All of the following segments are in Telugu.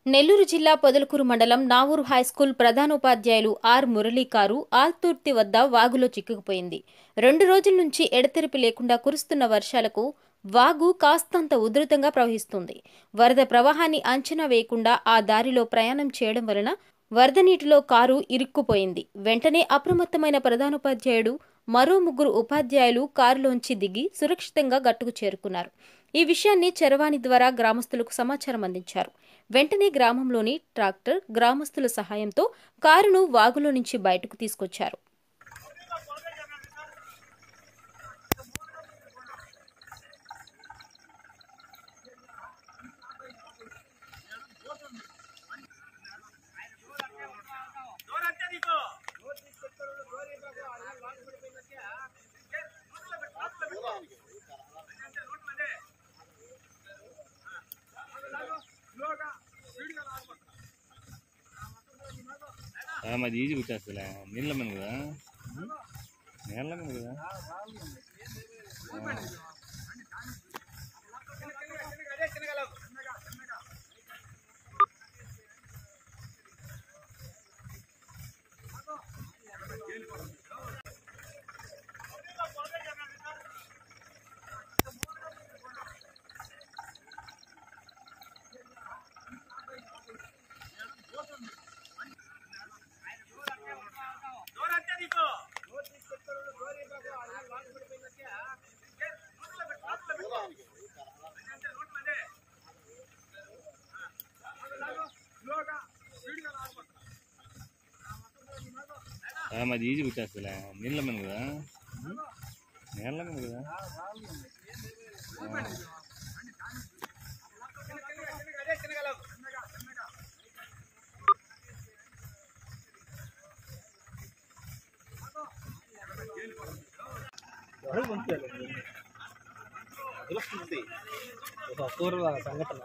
నెల్లూరు జిల్లా పొదలకూరు మండలం నావూరు హైస్కూల్ ప్రధానోపాధ్యాయులు ఆర్ మురళీకారు ఆల్తూర్తి వద్ద వాగులో చిక్కుకుపోయింది రెండు రోజుల నుంచి ఎడతెరిపి లేకుండా కురుస్తున్న వర్షాలకు వాగు కాస్తంత ఉధృతంగా ప్రవహిస్తుంది వరద ప్రవాహాన్ని అంచనా వేయకుండా ఆ దారిలో ప్రయాణం చేయడం వలన వరద నీటిలో కారు ఇరుక్కుపోయింది వెంటనే అప్రమత్తమైన ప్రధానోపాధ్యాయుడు మరో ముగ్గురు ఉపాధ్యాయులు కారులోంచి దిగి సురక్షితంగా గట్టుకు చేరుకున్నారు ఈ విషయాన్ని చరవాణి ద్వారా గ్రామస్తులకు సమాచారం అందించారు వెంటనే గ్రామంలోని ట్రాక్టర్ గ్రామస్తుల సహాయంతో కారును వాగులో నుంచి బయటకు తీసుకొచ్చారు ఆ, మాది ఈజీ వచ్చేస్తుందిలే నీళ్ళ మీద కదా నీళ్ళ మీద కదా ఆ, మాది ఈజీ వచ్చేస్తుందిలే నీళ్ళ మీద కదా నీళ్ళ మీద కదా తెలుస్తుంది ఒక అపూర్వ సంఘటన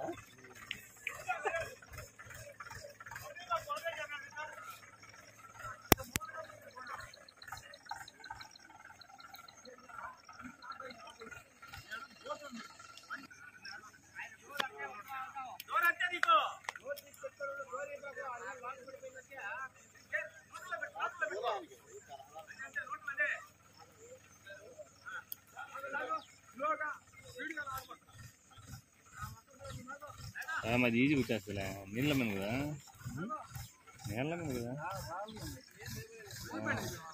ఆ, మాది ఈజీ వచ్చేస్తుందిలే నీళ్ళ మీద కదా నీళ్ళ మీద కదా